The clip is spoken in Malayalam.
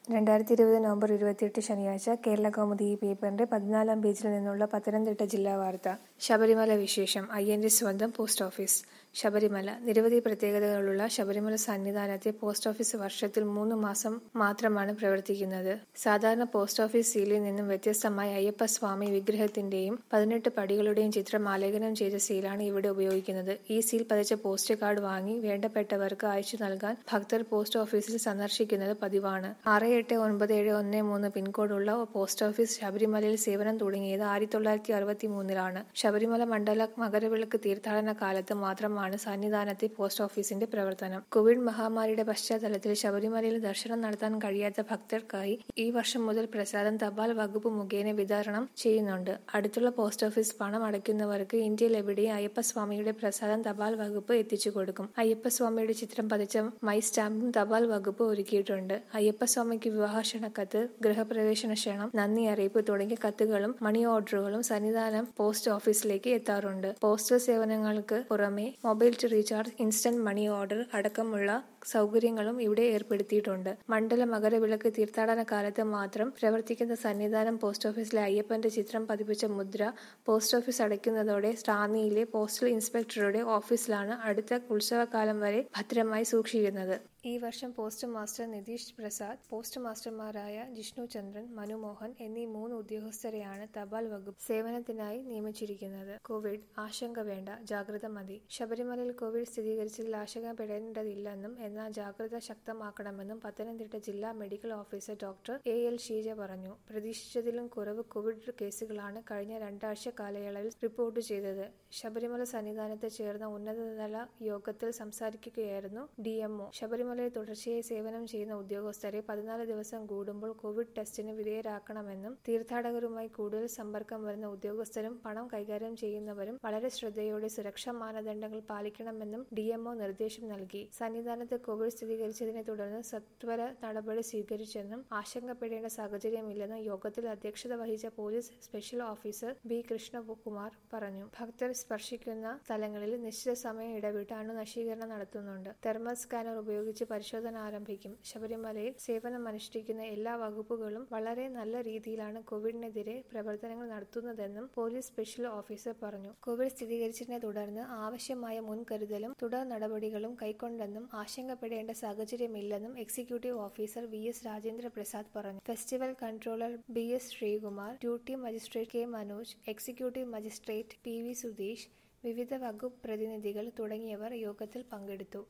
രണ്ടായിരത്തി ഇരുപത് നവംബർ ഇരുപത്തിയെട്ട് ശനിയാഴ്ച കേരളകൗമുദി ഈ പേപ്പറിന്റെ പതിനാലാം പേജിൽ നിന്നുള്ള പത്തനംതിട്ട ജില്ലാ വാർത്ത ശബരിമല വിശേഷം അയ്യന്റെ സ്വന്തം പോസ്റ്റ് ഓഫീസ് ശബരിമല നിരവധി പ്രത്യേകതകളുള്ള ശബരിമല സന്നിധാനത്തെ പോസ്റ്റ് ഓഫീസ് വർഷത്തിൽ മൂന്ന് മാസം മാത്രമാണ് പ്രവർത്തിക്കുന്നത് സാധാരണ പോസ്റ്റ് ഓഫീസ് സീലിൽ നിന്നും വ്യത്യസ്തമായി അയ്യപ്പസ്വാമി വിഗ്രഹത്തിന്റെയും പതിനെട്ട് പടികളുടെയും ചിത്രം ആലേഖനം ചെയ്ത സീലാണ് ഇവിടെ ഉപയോഗിക്കുന്നത് ഈ സീൽ പതിച്ച പോസ്റ്റ് കാർഡ് വാങ്ങി വേണ്ടപ്പെട്ടവർക്ക് അയച്ചു നൽകാൻ ഭക്തർ പോസ്റ്റ് ഓഫീസിൽ സന്ദർശിക്കുന്നത് പതിവാണ് ആറ് എട്ട് ഒൻപത് ഏഴ് ഒന്ന് മൂന്ന് പിൻകോഡുള്ള പോസ്റ്റ് ഓഫീസ് ശബരിമലയിൽ സേവനം തുടങ്ങിയത് ആയിരത്തി തൊള്ളായിരത്തി അറുപത്തി മൂന്നിലാണ് ശബരിമല മണ്ഡല മകരവിളക്ക് തീർത്ഥാടന കാലത്ത് മാത്രമാണ് സന്നിധാനത്തെ പോസ്റ്റ് ഓഫീസിന്റെ പ്രവർത്തനം കോവിഡ് മഹാമാരിയുടെ പശ്ചാത്തലത്തിൽ ശബരിമലയിൽ ദർശനം നടത്താൻ കഴിയാത്ത ഭക്തർക്കായി ഈ വർഷം മുതൽ പ്രസാദം തപാൽ വകുപ്പ് മുഖേന വിതരണം ചെയ്യുന്നുണ്ട് അടുത്തുള്ള പോസ്റ്റ് ഓഫീസ് പണം അടയ്ക്കുന്നവർക്ക് ഇന്ത്യയിൽ എവിടെയും അയ്യപ്പസ്വാമിയുടെ പ്രസാദം തപാൽ വകുപ്പ് എത്തിച്ചു കൊടുക്കും അയ്യപ്പസ്വാമിയുടെ ചിത്രം പതിച്ച മൈ സ്റ്റാമ്പും തപാൽ വകുപ്പ് ഒരുക്കിയിട്ടുണ്ട് അയ്യപ്പസ്വാമിക്ക് വിവാഹ ക്ഷണക്കത്ത് ഗൃഹപ്രവേശന ക്ഷണം നന്ദി അറിയിപ്പ് തുടങ്ങിയ കത്തുകളും മണി ഓർഡറുകളും സന്നിധാനം പോസ്റ്റ് ഓഫീസിലേക്ക് എത്താറുണ്ട് പോസ്റ്റൽ സേവനങ്ങൾക്ക് പുറമെ mobile recharge instant money order അടക്കമുള്ള സൗകര്യങ്ങളും ഇവിടെ ഏർപ്പെടുത്തിയിട്ടുണ്ട് മണ്ഡല മകരവിളക്ക് തീർത്ഥാടന കാലത്ത് മാത്രം പ്രവർത്തിക്കുന്ന സന്നിധാനം പോസ്റ്റ് ഓഫീസിലെ അയ്യപ്പന്റെ ചിത്രം പതിപ്പിച്ച മുദ്ര പോസ്റ്റ് ഓഫീസ് അടയ്ക്കുന്നതോടെ റാന്നിയിലെ പോസ്റ്റൽ ഇൻസ്പെക്ടറുടെ ഓഫീസിലാണ് അടുത്ത ഉത്സവകാലം വരെ ഭദ്രമായി സൂക്ഷിക്കുന്നത് ഈ വർഷം post master Nitheesh Prasad post മാസ്റ്റർമാരായ ജിഷ്ണു ചന്ദ്രൻ മനുമോഹൻ എന്നീ മൂന്ന് ഉദ്യോഗസ്ഥരെയാണ് തപാൽ വകുപ്പ് സേവനത്തിനായി നിയമിച്ചിരിക്കുന്നത് കോവിഡ് ആശങ്ക വേണ്ട ജാഗ്രത മതി ശബരിമലയിൽ കോവിഡ് സ്ഥിരീകരിച്ചതിൽ ആശങ്കപ്പെടേണ്ടതില്ലെന്നും എന്നാൽ ജാഗ്രത ശക്തമാക്കണമെന്നും പത്തനംതിട്ട ജില്ലാ medical officer doctor A L Sheeja പറഞ്ഞു പ്രതീക്ഷിച്ചതിലും കുറവ് കോവിഡ് കേസുകളാണ് കഴിഞ്ഞ രണ്ടാഴ്ച കാലയളവിൽ റിപ്പോർട്ട് ചെയ്തത് ശബരിമല സന്നിധാനത്ത് ചേർന്ന ഉന്നതതല യോഗത്തിൽ സംസാരിക്കുകയായിരുന്നു ഡിഎംഒ ശബരിമലയിൽ തുടർച്ചയായി സേവനം ചെയ്യുന്ന ഉദ്യോഗസ്ഥരെ പതിനാല് ദിവസം കൂടുമ്പോൾ കോവിഡ് ടെസ്റ്റിന് വിധേയരാക്കണമെന്നും തീർത്ഥാടകരുമായി കൂടുതൽ സമ്പർക്കം വരുന്ന ഉദ്യോഗസ്ഥരും പണം കൈകാര്യം ചെയ്യുന്നവരും വളരെ ശ്രദ്ധയോടെ സുരക്ഷാ മാനദണ്ഡങ്ങൾ പാലിക്കണമെന്നും ഡിഎംഒ നിർദ്ദേശം നൽകി സന്നിധാനത്ത് കോവിഡ് സ്ഥിരീകരിച്ചതിനെ തുടർന്ന് സത്വര നടപടി സ്വീകരിച്ചെന്നും ആശങ്കപ്പെടേണ്ട സാഹചര്യമില്ലെന്നും യോഗത്തിൽ അധ്യക്ഷത വഹിച്ച police special officer B Krishnakumar പറഞ്ഞു ഭക്തർ സ്പർശിക്കുന്ന സ്ഥലങ്ങളിൽ നിശ്ചിത സമയം ഇടവിട്ട് അണുനശീകരണം നടത്തുന്നുണ്ട് തെർമൽ സ്കാനർ ഉപയോഗിച്ച് പരിശോധന ആരംഭിക്കും ശബരിമലയിൽ സേവനമനുഷ്ഠിക്കുന്ന എല്ലാ വകുപ്പുകളും വളരെ നല്ല രീതിയിലാണ് കോവിഡിനെതിരെ പ്രവർത്തനങ്ങൾ നടത്തുന്നതെന്നും പോലീസ് സ്പെഷ്യൽ ഓഫീസർ പറഞ്ഞു കോവിഡ് സ്ഥിരീകരിച്ചതിനെ തുടർന്ന് ആവശ്യമായ മുൻകരുതലും തുടർ നടപടികളും കൈക്കൊണ്ടെന്നും ആശങ്കപ്പെടേണ്ട സാഹചര്യമില്ലെന്നും executive officer V S Rajendra Prasad പറഞ്ഞു festival controller B S Sreekumar duty magistrate K Manoj executive magistrate P V Sudheesh വിവിധ വകുപ്പ് പ്രതിനിധികൾ തുടങ്ങിയവർ യോഗത്തിൽ പങ്കെടുത്തു